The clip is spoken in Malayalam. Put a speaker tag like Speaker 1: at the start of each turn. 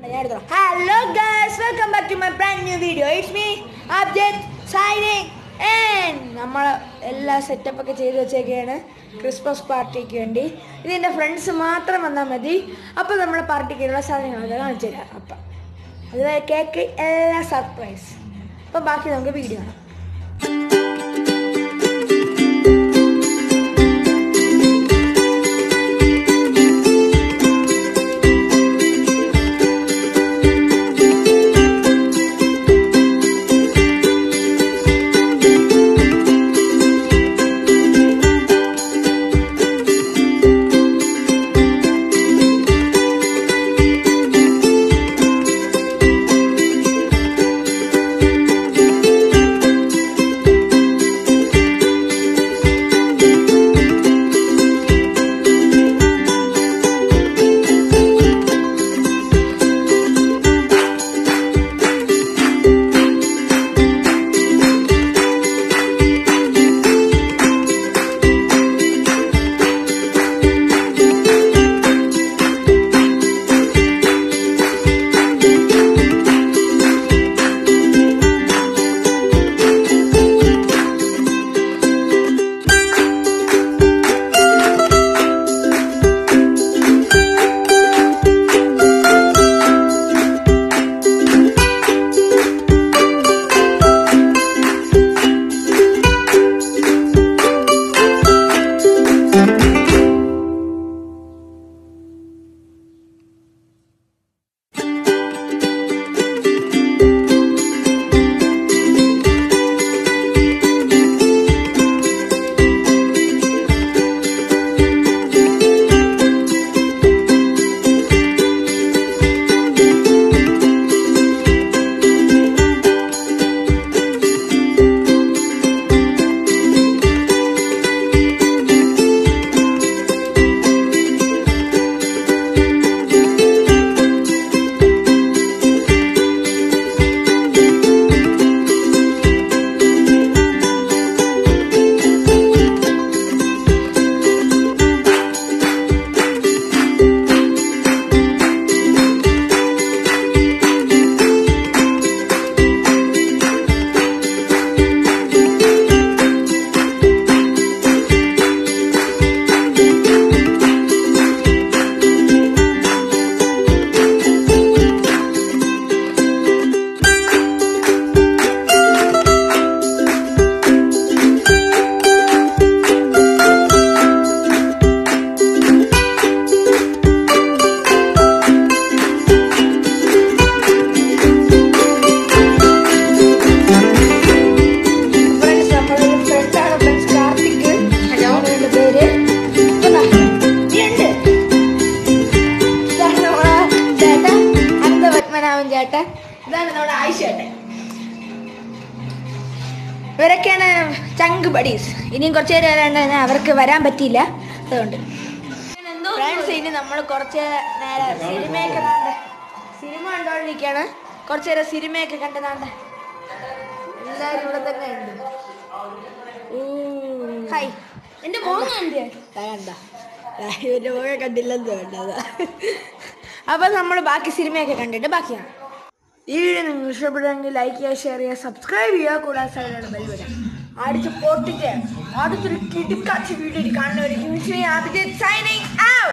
Speaker 1: Hello guys welcome back to my brand new video it's me update signing and നമ്മൾ എല്ലാ സെറ്റപ്പ് ഒക്കെ ചെയ്ത് വെച്ചേക്കാണ് ക്രിസ്മസ് പാർട്ടിക്ക് വേണ്ടി ഇത് എൻ്റെ ഫ്രണ്ട്സ് മാത്രം വന്നാൽ മതി അപ്പോൾ നമ്മുടെ പാർട്ടിക്കുള്ള സാധനങ്ങളൊക്കെ കാണിച്ചു തരാം അപ്പം അതുവരെ കേക്ക് എല്ലാ സർപ്രൈസ് അപ്പം ബാക്കി നമുക്ക് വീഡിയോ കാണാം ഫ്രണ്ട്സ് നമ്മളൊരു ഫ്രണ്ടാണ് ഫ്രണ്ട്സ് കാർത്തിക് അവന്റെ പേര് ഇതാ, ഇതുണ്ട്. ഇതാണ് നമ്മളെ ചേട്ടൻ അന്തപത്മനാഭൻ ചേട്ടൻ ഇതാണ് നമ്മുടെ ആയിഷ ചേട്ടൻ ഇവരൊക്കെയാണ് ചങ്ക് ബഡീസ് ഇനിയും കുറച്ച് പേര് വരാണ്ട് അവർക്ക് വരാൻ പറ്റിയില്ല അതുകൊണ്ട് ഫ്രണ്ട്സ് ഇനി നമ്മൾ കുറച്ച് നേരം സിനിമയൊക്കെ കണ്ട് സിനിമ കണ്ടോണ്ടിരിക്കുകയാണ് കുറച്ച് നേരം സിനിമയൊക്കെ കണ്ടതാണ്ട് എല്ലാവരും ഇവിടെ തന്നെ ഉണ്ട് ഹായ് എന്റെ മോൻ കണ്ടേ കണ്ട ഇവന്റെ മോനെ കണ്ടില്ലെന്ന് വേണ്ടത് അപ്പൊ നമ്മൾ ബാക്കി സിനിമയൊക്കെ കണ്ടിട്ട് ബാക്കിയാണ് ഈ വീഡിയോ നിങ്ങൾ ഇഷ്ടപ്പെടുമെങ്കിൽ ലൈക്ക് ചെയ്യുക ഷെയർ ചെയ്യുക സബ്സ്ക്രൈബ് ചെയ്യുക കൂടാതെ സൈഡിലുള്ള ബെൽ വരാം അടിച്ച് പൊട്ടിട്ട് അടുത്തൊരു കിടുക്കാച്ച വീഡിയോ കാണുന്നവരേക്കും സൈനിങ് ഔട്ട്